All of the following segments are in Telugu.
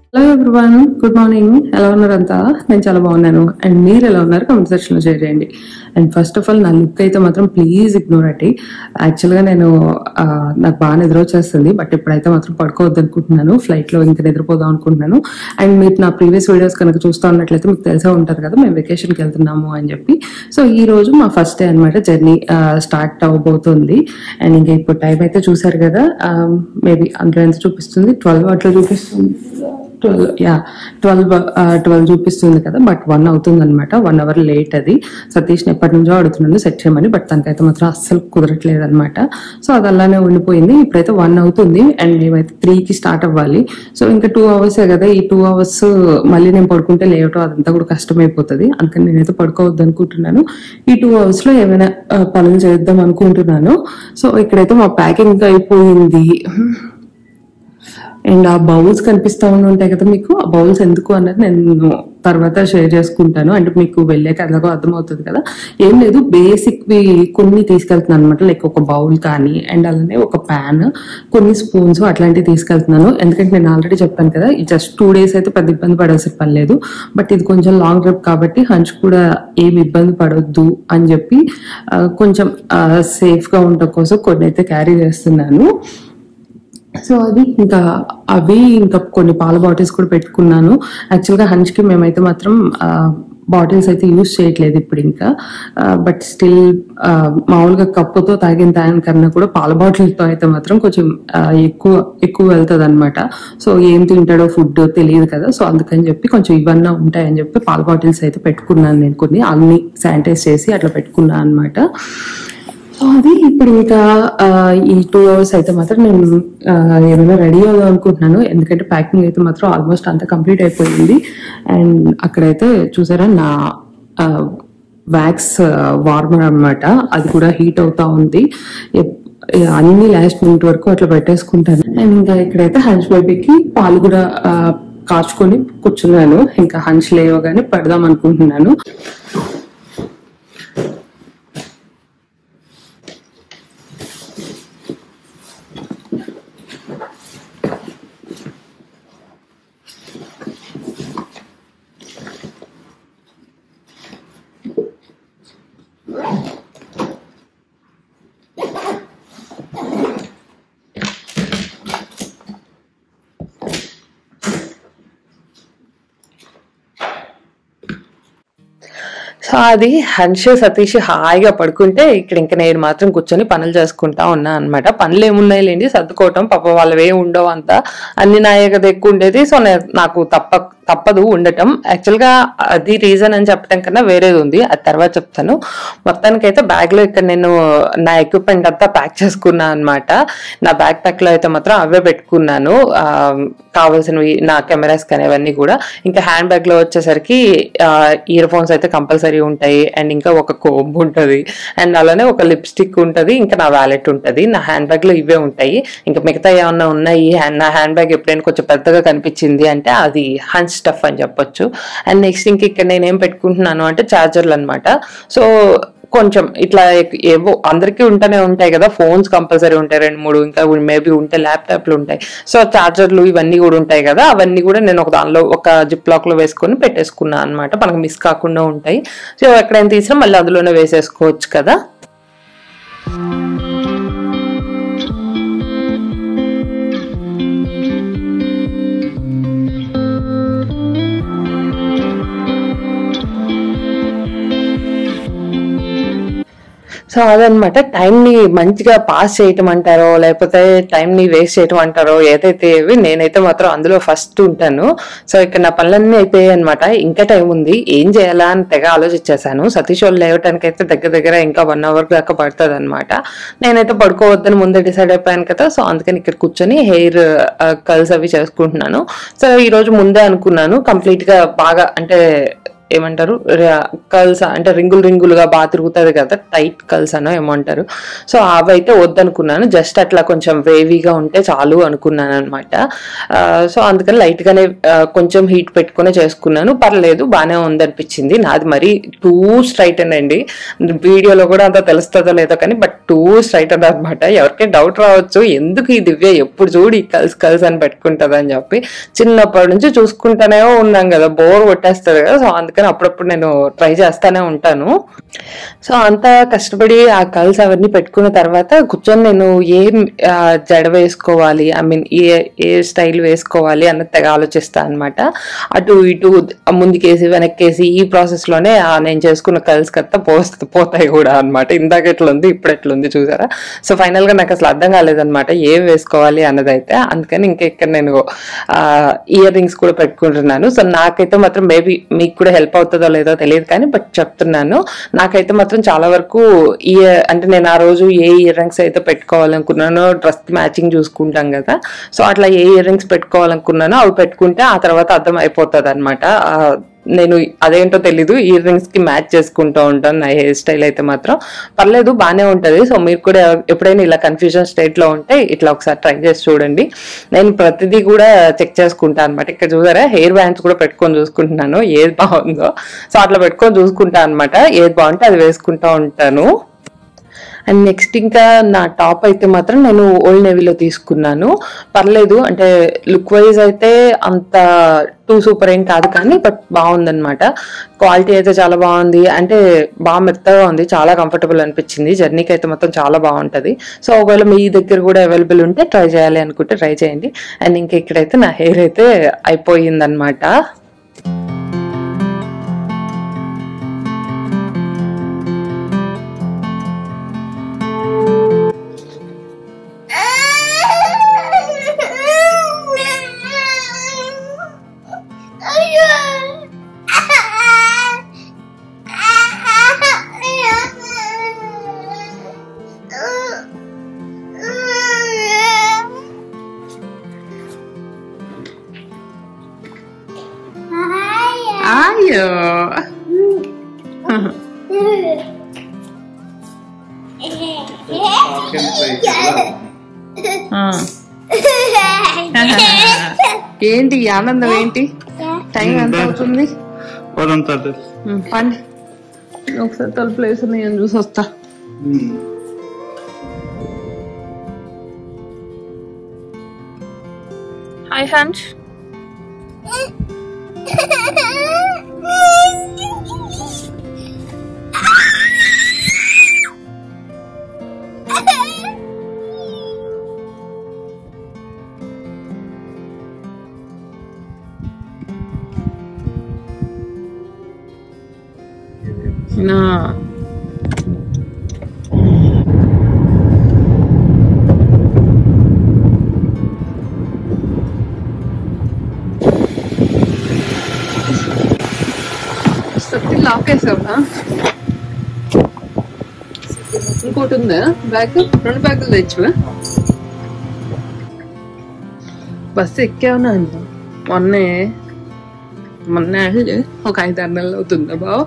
హలో ఎవ్రీవన్ గుడ్ మార్నింగ్ ఎలా ఉన్నారు అంతా నేను చాలా బాగున్నాను అండ్ మీరు ఎలా ఉన్నారు కామెంట్ సెక్షన్ లో షేర్ చేయండి అండ్ ఫస్ట్ ఆఫ్ ఆల్ నా లుక్ అయితే మాత్రం ప్లీజ్ ఇగ్నోర్ అట్టి యాక్చువల్ గా నేను ఆ, నాకు బాగా నిద్ర వచ్చేస్తుంది బట్ ఇప్పుడైతే మాత్రం పడుకోవద్దు అనుకుంటున్నాను ఫ్లైట్ లో ఇంకా నిద్రపోదాం అనుకుంటున్నాను అండ్ మీరు నా ప్రీవియస్ వీడియోస్ కనుక చూస్తూ ఉన్నట్లయితే మీకు తెలిసే ఉంటారు కదా మేము వెకేషన్ కి వెళ్తున్నాము అని చెప్పి సో ఈ రోజు మా ఫస్ట్ డే అనమాట జర్నీ స్టార్ట్ అవ్వబోతుంది అండ్ ఇంకా ఇప్పుడు టైం అయితే చూసారు కదా మేబీ అందులో ఎంత చూపిస్తుంది ట్వెల్వ్ అట్లా చూపిస్తుంది ట్వెల్వ్ యా ట్వెల్వ్ ట్వెల్వ్ చూపిస్తుంది కదా బట్ వన్ అవుతుంది అనమాట వన్ అవర్ లేట్ అది సతీష్ ఎప్పటి నుంచో అడుగుతున్నాను సెట్ చేయమని బట్ తనకైతే మాత్రం అస్సలు కుదరట్లేదు అనమాట సో అది అలానే ఉండిపోయింది ఇప్పుడైతే వన్ అవుతుంది అండ్ మేమైతే త్రీకి స్టార్ట్ అవ్వాలి సో ఇంకా టూ అవర్సే కదా ఈ టూ అవర్స్ మళ్ళీ నేను పడుకుంటే లేవటం అదంతా కూడా కష్టమైపోతుంది అందుకని నేనైతే పడుకోవద్దు అనుకుంటున్నాను ఈ టూ అవర్స్ లో ఏమైనా ఆ, పనులు చేద్దాం అనుకుంటున్నాను సో ఇక్కడైతే మా ప్యాకింగ్ అయిపోయింది అండ్ ఆ బౌల్స్ కనిపిస్తా ఉండి ఉంటాయి కదా మీకు ఆ బౌల్స్ ఎందుకు అన్నది నేను తర్వాత షేర్ చేసుకుంటాను అంటే మీకు వెళ్ళాక ఎలాగో అర్థమవుతుంది కదా ఏం లేదు బేసిక్ వి కొన్ని తీసుకెళ్తున్నాను అనమాట లైక్ ఒక బౌల్ కానీ అండ్ అలానే ఒక ప్యాన్ కొన్ని స్పూన్స్ అట్లాంటివి తీసుకెళ్తున్నాను ఎందుకంటే నేను ఆల్రెడీ చెప్పాను కదా జస్ట్ టూ డేస్ అయితే పెద్ద ఇబ్బంది పడాల్సిన పని లేదు బట్ ఇది కొంచెం లాంగ్ ట్రిప్ కాబట్టి హంచ్ కూడా ఏమి ఇబ్బంది పడొద్దు అని చెప్పి ఆ, కొంచెం సేఫ్ గా ఉండటం కోసం కొన్ని అయితే క్యారీ చేస్తున్నాను సో అది ఇంకా అవి ఇంకా కొన్ని పాల బాటిల్స్ కూడా పెట్టుకున్నాను యాక్చువల్గా హంచ్కి మేమైతే మాత్రం బాటిల్స్ అయితే యూస్ చేయట్లేదు ఇప్పుడు ఇంకా బట్ స్టిల్ మామూలుగా కప్పుతో తాగిన దానికన్నా కూడా పాల బాటిల్తో అయితే మాత్రం కొంచెం ఆ, ఎక్కువ ఎక్కువ వెళ్తుంది అనమాట సో ఏం తింటాడో ఫుడ్ తెలియదు కదా సో అందుకని చెప్పి కొంచెం ఇవన్నీ ఉంటాయని చెప్పి పాల బాటిల్స్ అయితే పెట్టుకున్నాను నేను కొన్ని అన్ని శానిటైజ్ చేసి అట్లా పెట్టుకున్నాను అనమాట సో అది ఇప్పుడు ఇంకా ఆ, ఈ టూ అవర్స్ అయితే మాత్రం నేను ఆ, ఏమైనా రెడీ అవుదాం అనుకుంటున్నాను ఎందుకంటే ప్యాకింగ్ అయితే మాత్రం ఆల్మోస్ట్ అంతా కంప్లీట్ అయిపోయింది అండ్ అక్కడైతే చూసారా నా వ్యాక్స్ వార్మర్ అన్నమాట అది కూడా హీట్ అవుతా ఉంది ఎప్- అన్ని లాస్ట్ మినిట్ వరకు అట్లా పెట్టేసుకుంటాను అండ్ ఇంకా ఇక్కడైతే హంచ్ బేబీకి పాలు కూడా ఆ, కాచుకొని కూర్చున్నాను ఇంకా హంచ్ లేవగానే పెడదాం అనుకుంటున్నాను సో అది హన్ష సతీష్ హాయిగా పడుకుంటే ఇక్కడ ఇంకా నేను మాత్రం కూర్చొని పనులు చేసుకుంటా ఉన్నా అనమాట పనులు ఏమున్నాయి లేండి సర్దుకోవటం పాప వాళ్ళవే ఉండవు అంతా అన్ని నాయే కదా ఎక్కువ ఉండేది సో నే- నాకు తప్ప తప్పదు ఉండటం యాక్చువల్ గా అది రీజన్ అని చెప్పడం కన్నా వేరేది ఉంది అది తర్వాత చెప్తాను మొత్తానికైతే బ్యాగ్ లో ఇక్కడ నేను నా ఎక్విప్మెంట్ అంతా ప్యాక్ చేసుకున్నా అనమాట నా బ్యాక్ ప్యాక్ లో అయితే మాత్రం అవే పెట్టుకున్నాను ఆ, కావాల్సినవి నా కెమెరాస్ కానీ అవన్నీ కూడా ఇంకా హ్యాండ్ బ్యాగ్ లో వచ్చేసరికి ఇయర్ ఫోన్స్ అయితే కంపల్సరీ ఉంటాయి అండ్ ఇంకా ఒక కోంబ్ ఉంటుంది అండ్ అలానే ఒక లిప్స్టిక్ ఉంటుంది ఇంకా నా వ్యాలెట్ ఉంటుంది నా హ్యాండ్ బ్యాగ్ లో ఇవే ఉంటాయి ఇంకా మిగతా ఏమన్నా ఉన్నాయి hand- నా హ్యాండ్ బ్యాగ్ ఎప్పుడైనా కొంచెం పెద్దగా కనిపించింది అంటే అది హన్ స్టఫ్ అని చెప్పొచ్చు అండ్ నెక్స్ట్ ఇంక ఇక్కడ నేను ఏం పెట్టుకుంటున్నాను అంటే ఛార్జర్లు అనమాట సో కొంచెం ఇట్లా ఎక్- ఏవో అందరికీ ఉంటూనే ఉంటాయి కదా ఫోన్స్ కంపల్సరీ ఉంటాయి రెండు మూడు ఇంకా మేబీ ఉంటే ల్యాప్టాప్లు ఉంటాయి సో చార్జర్లు ఇవన్నీ కూడా ఉంటాయి కదా అవన్నీ కూడా నేను ఒక దానిలో ఒక జిప్ లాక్ లో వేసుకొని పెట్టేసుకున్నాను అనమాట మనకు మిస్ కాకుండా ఉంటాయి సో ఎక్కడైనా తీసినా మళ్ళీ అందులోనే వేసేసుకోవచ్చు కదా సో అదనమాట టైంని మంచిగా పాస్ చేయటం అంటారో లేకపోతే టైంని వేస్ట్ చేయటం అంటారో ఏదైతే ఏవి నేనైతే మాత్రం అందులో ఫస్ట్ ఉంటాను సో ఇక్కడ నా పనులన్నీ అయిపోయాయి అనమాట ఇంకా టైం ఉంది ఏం చేయాలా అని తెగ ఆలోచించేసాను సతీష్ వాళ్ళు లేవటానికి అయితే దగ్గర దగ్గర ఇంకా వన్ అవర్ దాకా పడుతుంది అనమాట నేనైతే పడుకోవద్దని ముందే డిసైడ్ అయిపోయాను కదా సో అందుకని ఇక్కడ కూర్చొని హెయిర్ కర్ల్స్ అవి చేసుకుంటున్నాను సో ఈ రోజు ముందే అనుకున్నాను కంప్లీట్ గా బాగా అంటే ఏమంటారు కల్స్ అంటే రింగులు రింగులుగా బాగా తిరుగుతుంది కదా టైట్ కల్స్ అనో ఏమంటారు సో అవి అయితే వద్దనుకున్నాను జస్ట్ అట్లా కొంచెం వేవీగా ఉంటే చాలు అనుకున్నాను అనమాట సో అందుకని లైట్ గానే ఆ, కొంచెం హీట్ పెట్టుకునే చేసుకున్నాను పర్లేదు బాగానే ఉందనిపించింది నాది మరి టూ స్ట్రైట్ అండి వీడియోలో కూడా అంత తెలుస్తుందో లేదో కానీ బట్ టూ స్ట్రైట్ అనమాట ఎవరికైనా డౌట్ రావచ్చు ఎందుకు ఈ దివ్య ఎప్పుడు చూడు ఈ కల్స్ కల్స్ అని పెట్టుకుంటది అని చెప్పి చిన్నప్పటి నుంచి చూసుకుంటానే ఉన్నాం కదా బోర్ కొట్టేస్తుంది కదా సో అందుకని అప్పుడప్పుడు నేను ట్రై చేస్తానే ఉంటాను సో అంతా కష్టపడి ఆ కల్స్ అవన్నీ పెట్టుకున్న తర్వాత కూర్చొని నేను ఏం ఆ, జడ వేసుకోవాలి ఐ మీన్ ఏ ఏ స్టైల్ వేసుకోవాలి అన్నది తెగ ఆలోచిస్తాను అనమాట అటు ఇటు ముందుకేసి వెనక్కేసి ఈ ప్రాసెస్ లోనే ఆ నేను చేసుకున్న కల్స్ కత్తా పోస్త పోతాయి కూడా అన్నమాట ఇందాక ఎట్లుంది ఇప్పుడు ఎట్లుంది చూసారా సో ఫైనల్ గా నాకు అసలు అర్థం కాలేదన్నమాట ఏం వేసుకోవాలి అన్నది అయితే అందుకని ఇంకా ఇక్కడ నేను ఇయర్ రింగ్స్ కూడా పెట్టుకుంటున్నాను సో నాకైతే మాత్రం మేబీ మీకు కూడా హెల్ప్ అవుతుందో లేదో తెలియదు కానీ బట్ చెప్తున్నాను నాకైతే మాత్రం చాలా వరకు ఇయర్ అంటే నేను ఆ రోజు ఏ ఇయర్ రింగ్స్ అయితే పెట్టుకోవాలనుకున్నానో డ్రెస్ మ్యాచింగ్ చూసుకుంటాం కదా సో అట్లా ఏ ఇయర్ రింగ్స్ పెట్టుకోవాలనుకున్నానో అవి పెట్టుకుంటే ఆ తర్వాత అర్థం అయిపోతుంది అనమాట నేను అదేంటో తెలీదు ఇయర్ రింగ్స్ కి మ్యాచ్ చేసుకుంటూ ఉంటాను నా హెయిర్ స్టైల్ అయితే మాత్రం పర్లేదు బాగానే ఉంటది సో మీరు కూడా ఎప్పుడైనా ఇలా కన్ఫ్యూజన్ స్టేట్ లో ఉంటే ఇట్లా ఒకసారి ట్రై చేసి చూడండి నేను ప్రతిదీ కూడా చెక్ చేసుకుంటాను అనమాట ఇక్కడ చూసారా హెయిర్ బ్యాండ్స్ కూడా పెట్టుకొని చూసుకుంటున్నాను ఏది బాగుందో సో అట్లా పెట్టుకొని చూసుకుంటాను అనమాట ఏది బాగుంటే అది వేసుకుంటా ఉంటాను అండ్ నెక్స్ట్ ఇంకా నా టాప్ అయితే మాత్రం నేను ఓల్డ్ నేవీలో తీసుకున్నాను పర్లేదు అంటే లుక్ వైజ్ అయితే అంత టూ సూపర్ ఏం కాదు కానీ బట్ బాగుందన్నమాట క్వాలిటీ అయితే చాలా బాగుంది అంటే బాగా మెత్తగా ఉంది చాలా కంఫర్టబుల్ అనిపించింది జర్నీకి అయితే మొత్తం చాలా బాగుంటది సో ఒకవేళ మీ దగ్గర కూడా అవైలబుల్ ఉంటే ట్రై చేయాలి అనుకుంటే ట్రై చేయండి అండ్ ఇంకా ఇక్కడైతే నా హెయిర్ అయితే అయిపోయిందన్నమాట అయ్యో ఏంటి ఈ ఆనందం ఏంటి టైం ఎంత అవుతుంది పోదంతా ఉమ్, పండి ఒకసారి తలుపులు వేసి నేను చూసి వస్తా హాయ్ హన్స్ నా సత్తి లాక్ వేసావా ఇంకోటి ఉందా బ్యాగ్ రెండు బ్యాగులు తెచ్చువా బస్సు ఎక్కావునా అంత మొన్నే మొన్న వెళ్ళి ఒక ఐదు ఆరు నెలలు అవుతుందా బావ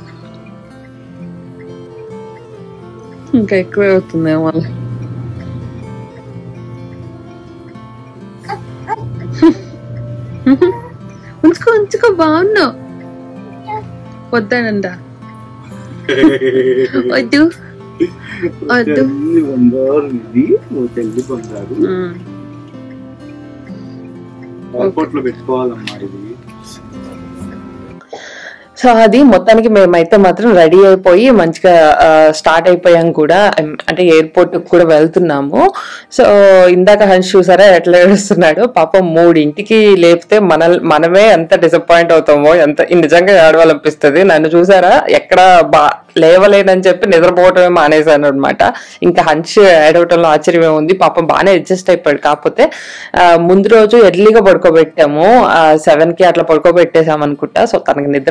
ఇంకా ఎక్కువే అవుతుంది మళ్ళీ ఉంచుకో ఉంచుకో బాగున్నావు వద్దానంట వద్దు వద్దు బంగారు ఇది ఓ తెల్లి బంగారు ఉమ్. ఎయిర్పోర్ట్ లో పెట్టుకోవాలమ్మా ఇది సో అది మొత్తానికి మేమైతే మాత్రం రెడీ అయిపోయి మంచిగా స్టార్ట్ అయిపోయాం కూడా ఎం- అంటే ఎయిర్పోర్ట్ కూడా వెళ్తున్నాము సో ఇందాక హన్స్ చూసారా ఎట్లా ఏడుస్తున్నాడు పాపం మూడింటికి లేపితే మన మనమే ఎంత డిసప్పాయింట్ అవుతామో ఎంత ఈ నిజంగా ఏడవాలనిపిస్తుంది నన్ను చూసారా ఎక్కడ బా లేవలేనని చెప్పి నిద్రపోవటమే మానేశాను అనమాట ఇంకా హన్స్ ఏడవటంలో ఆశ్చర్యమే ఉంది పాపం బాగానే అడ్జస్ట్ అయిపోయాడు కాకపోతే ఆ, ముందు రోజు ఎర్లీగా పడుకోబెట్టాము సెవెన్ కి అట్లా పడుకోబెట్టేసాం అనుకుంటా సో తనకి నిద్ర అయితే మాత్రం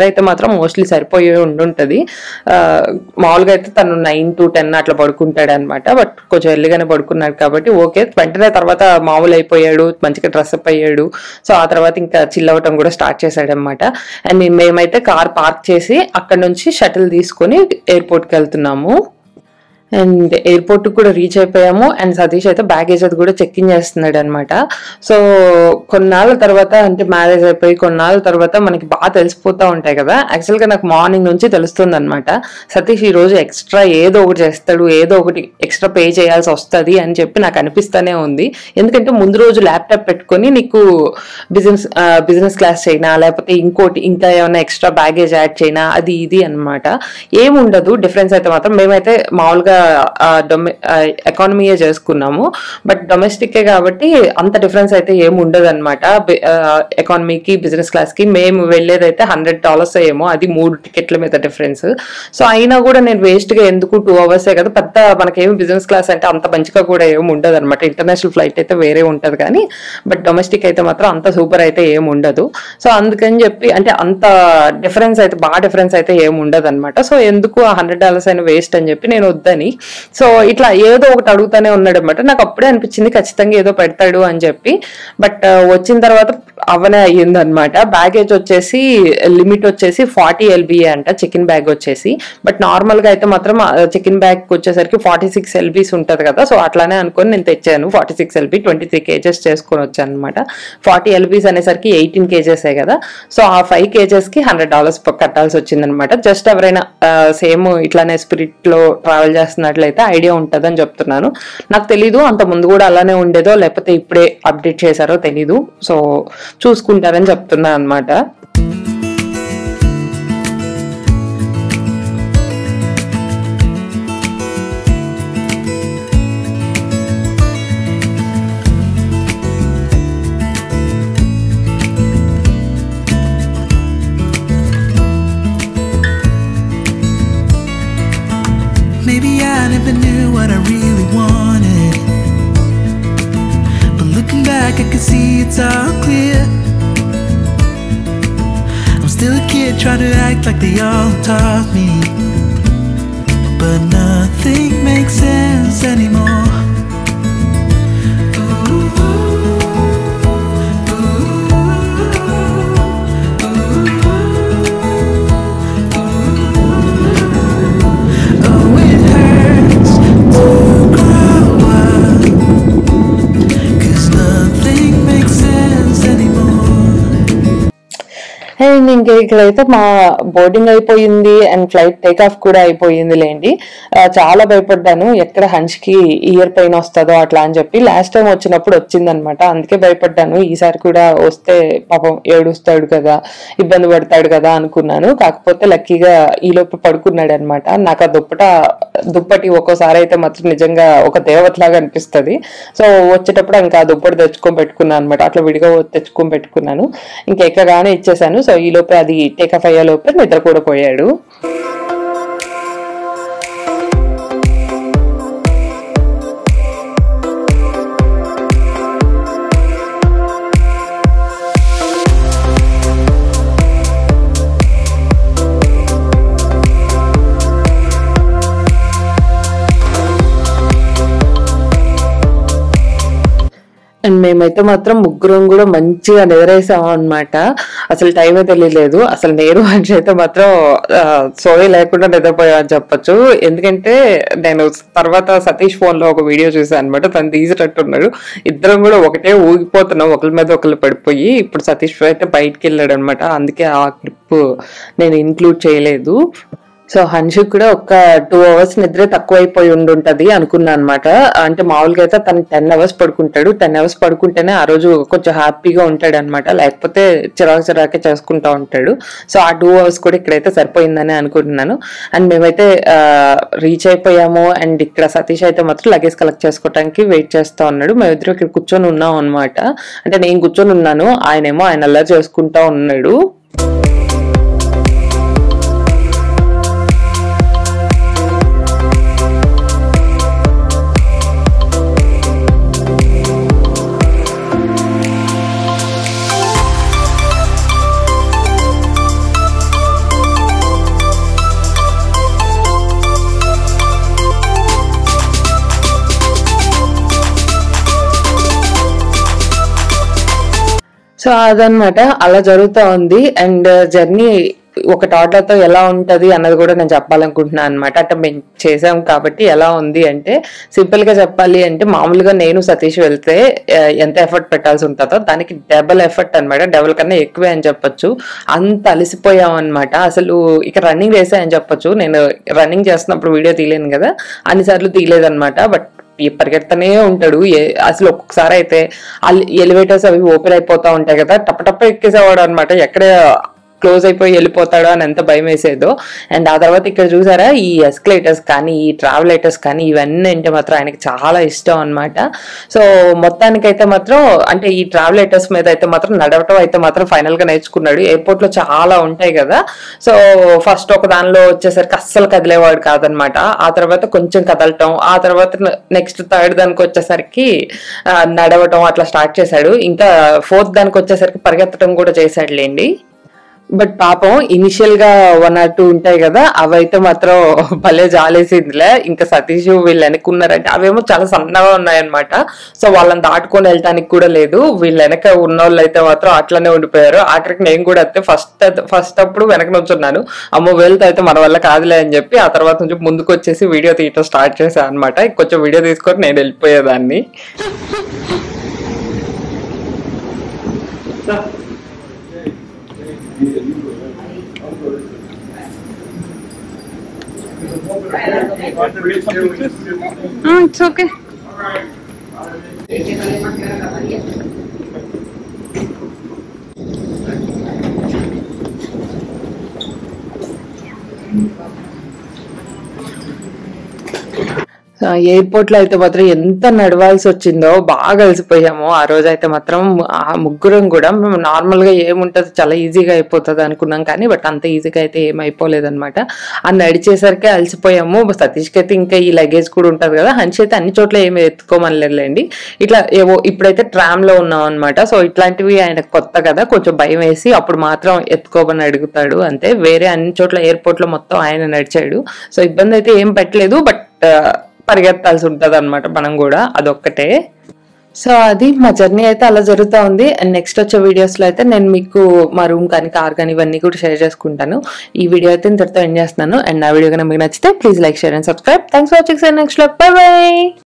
మాత్రం మోస్ట్లీ సరిపోయి ఉండుంటది ఆ, మామూలుగా అయితే తను నైన్ టు టెన్ అట్లా పడుకుంటాడు అనమాట బట్ కొంచెం ఎర్లీగానే పడుకున్నాడు కాబట్టి ఓకే వెంటనే తర్వాత మామూలు అయిపోయాడు మంచిగా డ్రెస్ అప్ అయ్యాడు సో ఆ తర్వాత ఇంకా చిల్ అవ్వటం కూడా స్టార్ట్ చేశాడు అనమాట అండ్ మేమైతే కార్ పార్క్ చేసి అక్కడ నుంచి షటిల్ తీసుకొని ఎయిర్పోర్ట్కి వెళ్తున్నాము అండ్ ఎయిర్పోర్ట్ కూడా రీచ్ అయిపోయాము అండ్ సతీష్ అయితే బ్యాగేజ్ అది కూడా చెక్ ఇన్ చేస్తున్నాడు అనమాట సో కొన్నాళ్ళ తర్వాత అంటే మ్యారేజ్ అయిపోయి కొన్నాళ్ళ తర్వాత మనకి బాగా తెలిసిపోతా ఉంటాయి కదా యాక్చువల్ గా నాకు మార్నింగ్ నుంచి తెలుస్తుంది అనమాట సతీష్ ఈ రోజు ఎక్స్ట్రా ఏదో ఒకటి చేస్తాడు ఏదో ఒకటి ఎక్స్ట్రా పే చేయాల్సి వస్తుంది అని చెప్పి నాకు అనిపిస్తానే ఉంది ఎందుకంటే ముందు రోజు ల్యాప్టాప్ పెట్టుకొని నీకు బిజినెస్ బిజినెస్ క్లాస్ చేయనా లేకపోతే ఇంకోటి ఇంకా ఏమైనా ఎక్స్ట్రా బ్యాగేజ్ యాడ్ చేయనా అది ఇది అనమాట ఏముండదు డిఫరెన్స్ అయితే మాత్రం మేమైతే మామూలుగా ఎకానమీయే చేసుకున్నాము బట్ డొమెస్టిక్ కాబట్టి అంత డిఫరెన్స్ అయితే ఏమి ఉండదు అనమాట ఎకానమీకి బిజినెస్ క్లాస్ కి మేము వెళ్ళేదైతే హండ్రెడ్ డాలర్స్ ఏమో అది మూడు టికెట్ల మీద డిఫరెన్స్ సో అయినా కూడా నేను వేస్ట్ గా ఎందుకు టూ అవర్స్ కదా పెద్ద మనకేమి బిజినెస్ క్లాస్ అంటే అంత మంచిగా కూడా ఏమి ఉండదు అనమాట ఇంటర్నేషనల్ ఫ్లైట్ అయితే వేరే ఉంటది కానీ బట్ డొమెస్టిక్ అయితే మాత్రం అంత సూపర్ అయితే ఏమి ఉండదు సో అందుకని చెప్పి అంటే అంత డిఫరెన్స్ అయితే బాగా డిఫరెన్స్ అయితే ఏమి ఉండదు అనమాట సో ఎందుకు ఆ హండ్రెడ్ డాలర్స్ అయినా వేస్ట్ అని చెప్పి నేను వద్దని సో ఇట్లా ఏదో ఒకటి అడుగుతానే ఉన్నాడు అనమాట నాకు అప్పుడే అనిపించింది ఖచ్చితంగా ఏదో పెడతాడు అని చెప్పి బట్ వచ్చిన తర్వాత అవనే అయ్యింది అనమాట బ్యాగేజ్ వచ్చేసి లిమిట్ వచ్చేసి ఫార్టీ ఎల్బిఏ అంట చికెన్ బ్యాగ్ వచ్చేసి బట్ నార్మల్ గా అయితే మాత్రం చికెన్ బ్యాగ్ వచ్చేసరికి ఫార్టీ సిక్స్ ఎల్బీస్ ఉంటది కదా సో అట్లానే అనుకొని నేను తెచ్చాను forty six LB twenty three KGs చేసుకొని వచ్చాను అనమాట ఫార్టీ ఎల్బీస్ అనేసరికి ఎయిటీన్ కేజెస్ కదా సో ఆ ఫైవ్ కేజెస్ కి హండ్రెడ్ డాలర్స్ కట్టాల్సి వచ్చింది అనమాట జస్ట్ ఎవరైనా సేమ్ ఇట్లానే స్పిరిట్ లో ట్రావెల్ చేస్తున్నట్లయితే ఐడియా ఉంటుందని చెప్తున్నాను నాకు తెలీదు అంత ముందు కూడా అలానే ఉండేదో లేకపోతే ఇప్పుడే అప్డేట్ చేశారో తెలీదు సో చూసుకుంటారని చెప్తున్నాను అనమాట Maybe I never knew what I really wanted. But looking back, I can see it's all clear. I'm still a kid trying to act like they all taught me. But nothing makes sense anymore. Oh, it hurts to grow up. Cause nothing makes sense anymore. And ఇంకా ఇక్కడైతే మా బోర్డింగ్ అయిపోయింది అండ్ ఫ్లైట్ టేక్ ఆఫ్ కూడా అయిపోయింది లేండి ఆ, చాలా భయపడ్డాను ఎక్కడ హంచ్ కి ఇయర్ పెయిన్ వస్తుందో అట్లా అని చెప్పి లాస్ట్ టైం వచ్చినప్పుడు వచ్చిందనమాట అందుకే భయపడ్డాను ఈసారి కూడా వస్తే పాపం ఏడుస్తాడు కదా ఇబ్బంది పడతాడు కదా అనుకున్నాను కాకపోతే లక్కీగా ఈ లోపు పడుకున్నాడు అనమాట నాకు ఆ దుప్పట దుప్పటి ఒక్కోసారి అయితే మాత్రం నిజంగా ఒక దేవతలాగా అనిపిస్తది సో వచ్చేటప్పుడు ఇంకా ఆ దుప్పటి తెచ్చుకొని పెట్టుకున్నాను అనమాట అట్లా విడిగా తెచ్చుకొని పెట్టుకున్నాను ఇంకా ఎక్కగానే ఇచ్చేసాను సో ఈ లోపే అది టేక్ ఆఫ్ అయ్యే లోపే నిద్ర కూడా పోయాడు అండ్ మేమైతే మాత్రం ముగ్గురం కూడా మంచిగా నిద్రేసాం అనమాట అసలు టైమే తెలియలేదు అసలు నేను మనిషి అయితే మాత్రం ఆ, సోయి లేకుండా నిద్రపోయా అని చెప్పొచ్చు ఎందుకంటే నేను తర్వాత సతీష్ ఫోన్ లో ఒక వీడియో చూసాను అనమాట తను తీసేటట్టున్నాడు ఇద్దరం కూడా ఒకటే ఊగిపోతున్నాం ఒకరి మీద ఒకరు పడిపోయి ఇప్పుడు సతీష్ అయితే బయటికి వెళ్ళాడు అనమాట అందుకే ఆ క్లిప్ నేను ఇంక్లూడ్ చేయలేదు సో హన్షుక్ కూడా ఒక టూ అవర్స్ నిద్ర తక్కువైపోయి ఉండుంటది అనుకున్నా అనమాట అంటే మామూలుగా అయితే తను టెన్ అవర్స్ పడుకుంటాడు టెన్ అవర్స్ పడుకుంటేనే ఆ రోజు కొంచెం హ్యాపీగా ఉంటాడు అనమాట లేకపోతే చిరాకు చిరాకే చేసుకుంటా ఉంటాడు సో ఆ టూ అవర్స్ కూడా ఇక్కడైతే సరిపోయిందని అనుకుంటున్నాను అండ్ మేమైతే రీచ్ అయిపోయాము అండ్ ఇక్కడ సతీష్ అయితే మాత్రం లగేజ్ కలెక్ట్ చేసుకోవడానికి వెయిట్ చేస్తా ఉన్నాడు మేమిద్దరం ఇక్కడ కూర్చొని ఉన్నాం అనమాట అంటే నేను కూర్చొని ఉన్నాను ఆయనేమో ఆయన అలా చేసుకుంటా ఉన్నాడు సో అదనమాట అలా జరుగుతూ ఉంది అండ్ జర్నీ ఒక తో ఎలా ఉంటది అన్నది కూడా నేను చెప్పాలనుకుంటున్నాను అనమాట అంటే మేము చేసాం కాబట్టి ఎలా ఉంది అంటే సింపుల్ గా చెప్పాలి అంటే మామూలుగా నేను సతీష్ వెళ్తే ఆ, ఎంత ఎఫర్ట్ పెట్టాల్సి ఉంటుందో దానికి డబుల్ ఎఫర్ట్ అనమాట డబుల్ కన్నా ఎక్కువే అని చెప్పొచ్చు అంత అలసిపోయాం అనమాట అసలు ఇక రన్నింగ్ చేసా అని చెప్పొచ్చు నేను రన్నింగ్ చేస్తున్నప్పుడు వీడియో తీయలేను కదా అన్నిసార్లు తీయలేదన్నమాట బట్ ఈ పరిగెత్తనే ఉంటాడు ఏ- అసలు ఒక్కొక్కసారి అయితే ఎలివేటర్స్ అవి ఓపెన్ అయిపోతా ఉంటాయి కదా టప్ప టప్ప ఎక్కేసేవాడు అనమాట ఎక్కడ క్లోజ్ అయిపోయి వెళ్ళిపోతాడో అని ఎంత భయం వేసేదో అండ్ ఆ తర్వాత ఇక్కడ చూసారా ఈ ఎస్కలేటర్స్ కానీ ఈ ట్రావెలేటర్స్ కానీ ఇవన్నీ అంటే మాత్రం ఆయనకి చాలా ఇష్టం అన్నమాట సో మొత్తానికైతే మాత్రం అంటే ఈ ట్రావెలేటర్స్ మీద అయితే మాత్రం నడవటం అయితే మాత్రం ఫైనల్ గా నేర్చుకున్నాడు ఎయిర్పోర్ట్ లో చాలా ఉంటాయి కదా సో ఫస్ట్ ఒక దానిలో వచ్చేసరికి అస్సలు కదిలేవాడు కాదనమాట ఆ తర్వాత కొంచెం కదలటం ఆ తర్వాత నెక్స్ట్ థర్డ్ దానికి వచ్చేసరికి ఆ, నడవటం అట్లా స్టార్ట్ చేశాడు ఇంకా ఫోర్త్ దానికి వచ్చేసరికి పరిగెత్తడం కూడా చేశాడులేండి బట్ పాపం ఇనిషియల్ గా వన్ ఆర్ టూ ఉంటాయి కదా అవైతే మాత్రం భలే జాలేసిందిలే ఇంకా సతీష్ వీళ్ళు వెనక్కున్నారంటే అవేమో చాలా సన్నగా ఉన్నాయన్నమాట సో వాళ్ళని దాటుకొని వెళ్ళటానికి కూడా లేదు వీళ్ళు వెనక ఉన్న వాళ్ళు అయితే మాత్రం అట్లనే ఉండిపోయారు ఆఖరికి నేను కూడా అయితే ఫస్ట్ ఫస్ట్ అప్పుడు వెనక నుంచున్నాను అమ్మో వెళ్తే అయితే మన వల్ల కాదులే అని చెప్పి ఆ తర్వాత నుంచి ముందుకు వచ్చేసి వీడియో తీయటం స్టార్ట్ చేశాను అనమాట కొంచెం వీడియో తీసుకొని నేను వెళ్ళిపోయేదాన్ని ఇట్స్ ఓకే ఎయిర్పోర్ట్ లో అయితే మాత్రం ఎంత నడవాల్సి వచ్చిందో బాగా అలసిపోయాము ఆ రోజు అయితే మాత్రం ఆ ముగ్గురం కూడా మేము నార్మల్ గా ఏముంటది చాలా ఈజీగా అయిపోతుంది అనుకున్నాం కానీ బట్ అంత ఈజీగా అయితే ఏం అయిపోలేదు అనమాట ఆ నడిచేసరికి అలసిపోయాము సతీష్ కి అయితే ఇంకా ఈ లగేజ్ కూడా ఉంటది కదా హన్షి అయితే అన్ని చోట్ల ఏమి ఎత్తుకోమనిలేదులేండి ఇట్లా ఏవో ఇప్పుడైతే ట్రామ్ లో ఉన్నాం అనమాట సో ఇట్లాంటివి ఆయన కొత్త కదా కొంచెం భయం వేసి అప్పుడు మాత్రం ఎత్తుకోమని అడుగుతాడు అంతే వేరే అన్ని చోట్ల ఎయిర్పోర్ట్ లో మొత్తం ఆయన నడిచాడు సో ఇబ్బంది అయితే ఏం పెట్టలేదు బట్ పరిగెత్తాల్సి ఉంటది అనమాట మనం కూడా అదొక్కటే సో అది మా జర్నీ అయితే అలా జరుగుతూ ఉంది అండ్ నెక్స్ట్ వచ్చే వీడియోస్ లో అయితే నేను మీకు మా రూమ్ కానీ కార్ కానీ ఇవన్నీ కూడా షేర్ చేసుకుంటాను ఈ వీడియో అయితే ఇంతటితో ఎండ్ చేస్తున్నాను అండ్ నా వీడియో కనుక మీకు నచ్చితే please like share and subscribe thanks for watching sir next లో బై బై